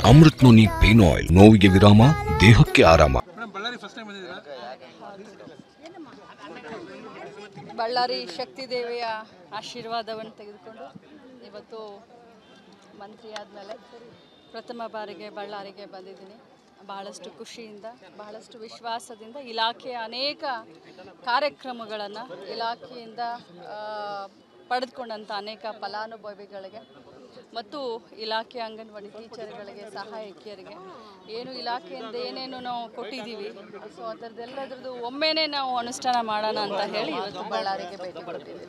Amrit noni pain oil ನೋವಿಗೆ ವಿರಾಮ ದೇಹಕ್ಕೆ ಆರಾಮ ಮೇಡಮ್ ಬಳ್ಳಾರಿ ಫಸ್ಟ್ ಟೈಮ್ ಬಂದಿದ್ದೀರಾ ಬಳ್ಳಾರಿ ಶಕ್ತಿ ದೇವಿಯ ಆಶೀರ್ವಾದವನ್ನು ತೆಗೆದುಕೊಂಡು ಇವತ್ತು ಮಂತ್ರಿ ಆದಮೇಲೆ ಪ್ರಥಮ ಬಾರಿಗೆ ಬಳ್ಳಾರಿಗೆ ಬಂದಿದ್ದೀನಿ ಬಹಳಷ್ಟು ಖುಷಿಯಿಂದ ಬಹಳಷ್ಟು ವಿಶ್ವಾಸದಿಂದ ಇಲಾಖೆಯ ಅನೇಕ ಕಾರ್ಯಕ್ರಮಗಳನ್ನು ಇಲಾಖೆಯಿಂದ ಆ, ಪಡೆದುಕೊಂಡಂಥ ಅನೇಕ ಫಲಾನುಭವಿಗಳಿಗೆ ಮತ್ತು ಇಲಾಖೆ ಅಂಗನವಾಡಿ ಟೀಚರ್ಗಳಿಗೆ ಸಹಾಯಕಿಯರಿಗೆ ಏನು ಇಲಾಖೆಯಿಂದ ಏನೇನು ನಾವು ಕೊಟ್ಟಿದ್ದೀವಿ ಸೊ ಅದರದ್ದೆಲ್ಲದ್ರದ್ದು ಒಮ್ಮೆನೇ ನಾವು ಅನುಷ್ಠಾನ ಮಾಡೋಣ ಅಂತ ಹೇಳಿ ಇವತ್ತು ಬಳ್ಳಾರಿಗೆ ಭೇಟಿ ಕೊಟ್ಟಿದ್ದೀವಿ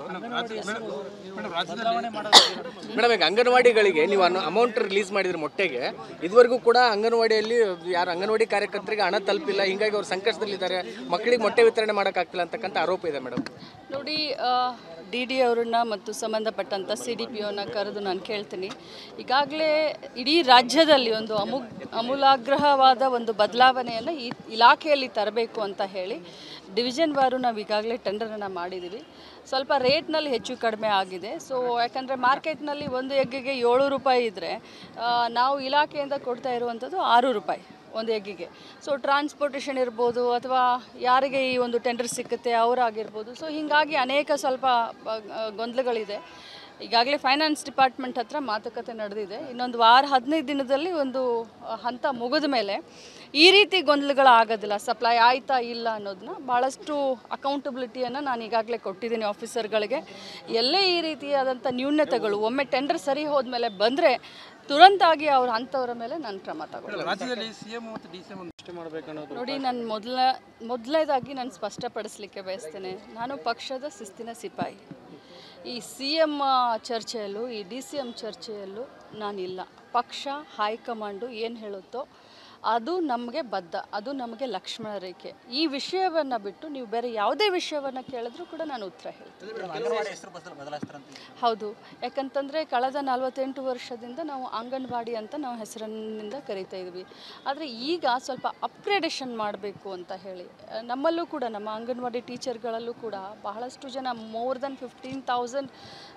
ಮೇಡಮ್ ರಾಜ್ಯದಲ್ಲಿ ಮೇಡಮ್ ಈಗ ಅಂಗನವಾಡಿಗಳಿಗೆ ನೀವು ಅಮೌಂಟ್ ರಿಲೀಸ್ ಮಾಡಿದ್ರಿ ಮೊಟ್ಟೆಗೆ ಇದುವರೆಗೂ ಕೂಡ ಅಂಗನವಾಡಿಯಲ್ಲಿ ಯಾರು ಅಂಗನವಾಡಿ ಕಾರ್ಯಕರ್ತರಿಗೆ ಹಣ ತಲುಪಿಲ್ಲ ಹಿಂಗಾಗಿ ಅವ್ರು ಸಂಕಷ್ಟದಲ್ಲಿದ್ದಾರೆ ಮಕ್ಕಳಿಗೆ ಮೊಟ್ಟೆ ವಿತರಣೆ ಮಾಡೋಕ್ಕಾಗ್ತಿಲ್ಲ ಅಂತಕ್ಕಂಥ ಆರೋಪ ಇದೆ ಮೇಡಮ್ ನೋಡಿ ಡಿ ಡಿ ಅವರನ್ನ ಮತ್ತು ಸಂಬಂಧಪಟ್ಟಂಥ ಸಿ ಡಿ ಪಿ ಅವ್ರನ್ನ ಕರೆದು ನಾನು ಕೇಳ್ತೀನಿ ಈಗಾಗಲೇ ಇಡೀ ರಾಜ್ಯದಲ್ಲಿ ಒಂದು ಅಮು ಅಮೂಲಾಗ್ರಹವಾದ ಒಂದು ಬದಲಾವಣೆಯನ್ನು ಈ ಇಲಾಖೆಯಲ್ಲಿ ತರಬೇಕು ಅಂತ ಹೇಳಿ ಡಿವಿಷನ್ ವಾರು ನಾವು ಈಗಾಗಲೇ ಟೆಂಡರನ್ನು ಮಾಡಿದ್ದೀವಿ ಸ್ವಲ್ಪ ರೇಟ್ನಲ್ಲಿ ಹೆಚ್ಚು ಕಡಿಮೆ ಆಗಿದೆ ಸೊ ಯಾಕಂದರೆ ಮಾರ್ಕೆಟ್ನಲ್ಲಿ ಒಂದು ಎಗ್ಗಿಗೆ ಏಳು ರೂಪಾಯಿ ಇದ್ದರೆ ನಾವು ಇಲಾಖೆಯಿಂದ ಕೊಡ್ತಾ ಇರುವಂಥದ್ದು ಆರು ರೂಪಾಯಿ ಒಂದು ಎಗ್ಗಿಗೆ ಸೊ ಟ್ರಾನ್ಸ್ಪೋರ್ಟೇಷನ್ ಇರ್ಬೋದು ಅಥವಾ ಯಾರಿಗೆ ಈ ಒಂದು ಟೆಂಡರ್ ಸಿಕ್ಕುತ್ತೆ ಅವರಾಗಿರ್ಬೋದು ಸೊ ಹೀಗಾಗಿ ಅನೇಕ ಸ್ವಲ್ಪ ಆ, ಗೊಂದಲಗಳಿದೆ ಈಗಾಗಲೇ ಫೈನಾನ್ಸ್ ಡಿಪಾರ್ಟ್ಮೆಂಟ್ ಹತ್ರ ಮಾತುಕತೆ ನಡೆದಿದೆ ಇನ್ನೊಂದು ವಾರ ಹದಿನೈದು ದಿನದಲ್ಲಿ ಒಂದು ಆ, ಹಂತ ಮುಗಿದ ಮೇಲೆ ಈ ರೀತಿ ಗೊಂದಲಗಳು ಆಗೋದಿಲ್ಲ ಸಪ್ಲೈ ಆಯ್ತಾ ಇಲ್ಲ ಅನ್ನೋದನ್ನ ಭಾಳಷ್ಟು ಅಕೌಂಟಬಿಲಿಟಿಯನ್ನು ನಾನು ಈಗಾಗಲೇ ಕೊಟ್ಟಿದ್ದೀನಿ ಆಫೀಸರ್ಗಳಿಗೆ ಎಲ್ಲೇ ಈ ರೀತಿಯಾದಂಥ ನ್ಯೂನತೆಗಳು ಒಮ್ಮೆ ಟೆಂಡರ್ ಸರಿ ಹೋದ್ಮೇಲೆ ಬಂದರೆ ತುರಂತಾಗಿ ಅವ್ರ ಅಂಥವ್ರ ಮೇಲೆ ನಾನು ಕ್ರಮ ತಗೊಳ್ತೀನಿ ರಾಜ್ಯದಲ್ಲಿ ಸಿಎಂ ಮತ್ತು ಡಿ ಸಿ ಎಂ ಅಷ್ಟೇ ಮಾಡಬೇಕನ್ನೋದು ನೋಡಿ ನಾನು ಮೊದಲ ಮೊದಲನೇದಾಗಿ ನಾನು ಸ್ಪಷ್ಟಪಡಿಸ್ಲಿಕ್ಕೆ ಬಯಸ್ತೇನೆ ನಾನು ಪಕ್ಷದ ಶಿಸ್ತಿನ ಸಿಪಾಯಿ ಈ ಸಿ ಎಮ್ ಚರ್ಚೆಯಲ್ಲೂ ಈ ಡಿ ಸಿ ಎಮ್ ಚರ್ಚೆಯಲ್ಲೂ ನಾನಿಲ್ಲ ಪಕ್ಷ ಹೈಕಮಾಂಡು ಏನು ಹೇಳುತ್ತೋ ಅದು ನಮಗೆ ಬದ್ಧ ಅದು ನಮಗೆ ಲಕ್ಷ್ಮಣ ರೇಖೆ ಈ ವಿಷಯವನ್ನು ಬಿಟ್ಟು ನೀವು ಬೇರೆ ಯಾವುದೇ ವಿಷಯವನ್ನು ಕೇಳಿದ್ರೂ ಕೂಡ ನಾನು ಉತ್ತರ ಹೇಳ್ತೀನಿ ಹೌದು ಯಾಕಂತಂದರೆ ಕಳೆದ ನಲವತ್ತೆಂಟು ವರ್ಷದಿಂದ ನಾವು ಅಂಗನವಾಡಿ ಅಂತ ನಾವು ಹೆಸರಿನಿಂದ ಕರಿತಾ ಇದ್ವಿ ಆದರೆ ಈಗ ಸ್ವಲ್ಪ ಅಪ್ಗ್ರೇಡೇಷನ್ ಮಾಡಬೇಕು ಅಂತ ಹೇಳಿ ಆ, ನಮ್ಮಲ್ಲೂ ಕೂಡ ನಮ್ಮ ಅಂಗನವಾಡಿ ಟೀಚರ್ಗಳಲ್ಲೂ ಕೂಡ ಬಹಳಷ್ಟು ಜನ more than fifteen thousand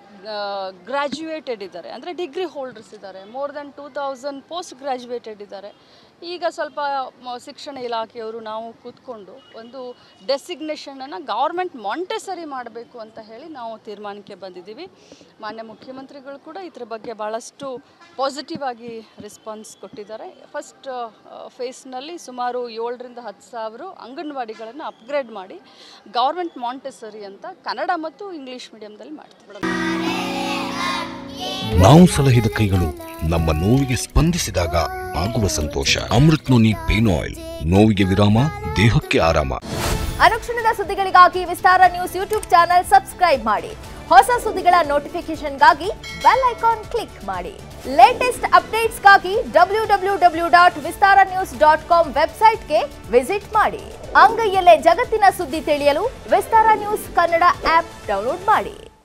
graduated ಇದ್ದಾರೆ ಅಂದರೆ ಡಿಗ್ರಿ ಹೋಲ್ಡರ್ಸ್ ಇದ್ದಾರೆ more than two thousand post graduated ಇದ್ದಾರೆ ಈಗ ಸ್ವಲ್ಪ ಮ- ಶಿಕ್ಷಣ ಇಲಾಖೆಯವರು ನಾವು ಕೂತ್ಕೊಂಡು ಒಂದು ಡೆಸಿಗ್ನೇಷನನ್ನು ಗೌರ್ಮೆಂಟ್ ಮಾಂಟೆಸರಿ ಮಾಡಬೇಕು ಅಂತ ಹೇಳಿ ನಾವು ತೀರ್ಮಾನಕ್ಕೆ ಬಂದಿದ್ದೀವಿ ಮಾನ್ಯ ಮುಖ್ಯಮಂತ್ರಿಗಳು ಕೂಡ ಇದ್ರ ಬಗ್ಗೆ ಭಾಳಷ್ಟು ಪಾಸಿಟಿವ್ ಆಗಿ ರೆಸ್ಪಾನ್ಸ್ ಕೊಟ್ಟಿದ್ದಾರೆ ಫಸ್ಟ್ ಫೇಸ್ನಲ್ಲಿ ಸುಮಾರು ಏಳರಿಂದ ಹತ್ತು ಸಾವಿರ ಅಂಗನವಾಡಿಗಳನ್ನು ಅಪ್ಗ್ರೇಡ್ ಮಾಡಿ ಗೌರ್ಮೆಂಟ್ ಮಾಂಟೆಸರಿ ಅಂತ ಕನ್ನಡ ಮತ್ತು ಇಂಗ್ಲೀಷ್ ಮೀಡಿಯಮ್ದಲ್ಲಿ ಮಾಡ್ತೀವಿ ನಾವು ಸಲಹಿದ ಕೈಗಳು ನಮ್ಮ ನೋವಿಗೆ ಸ್ಪಂದಿಸಿದಾಗ ಆಗುವ ಸಂತೋಷ ಅಮೃತ್ ನೋನಿ ಪೇನ್ ಆಯಿಲ್ ನೋವಿಗೆ ವಿರಾಮ ದೇಹಕ್ಕೆ ಆರಾಮ ಅನುಕ್ಷಣದ ಸುದ್ದಿಗಳಿಗಾಗಿ Vistara news YouTube channel subscribe ಮಾಡಿ ಹೊಸ ಸುದ್ದಿಗಳ ನೋಟಿಫಿಕೇಶನ್ಗಾಗಿ ಬೆಲ್ ಐಕಾನ್ ಕ್ಲಿಕ್ ಮಾಡಿ ಲೇಟೆಸ್ಟ್ ಅಪ್ಡೇಟ್ಸ್ಗಾಗಿ W W W dot Vistara news dot com ವೆಬ್ಸೈಟ್ಗೆ ವಿಸಿಟ್ ಮಾಡಿ ಅಂಗೈಯಲ್ಲೇ ಜಗತ್ತಿನ ಸುದ್ದಿ ತಿಳಿಯಲು Vistara news Kannada app download ಮಾಡಿ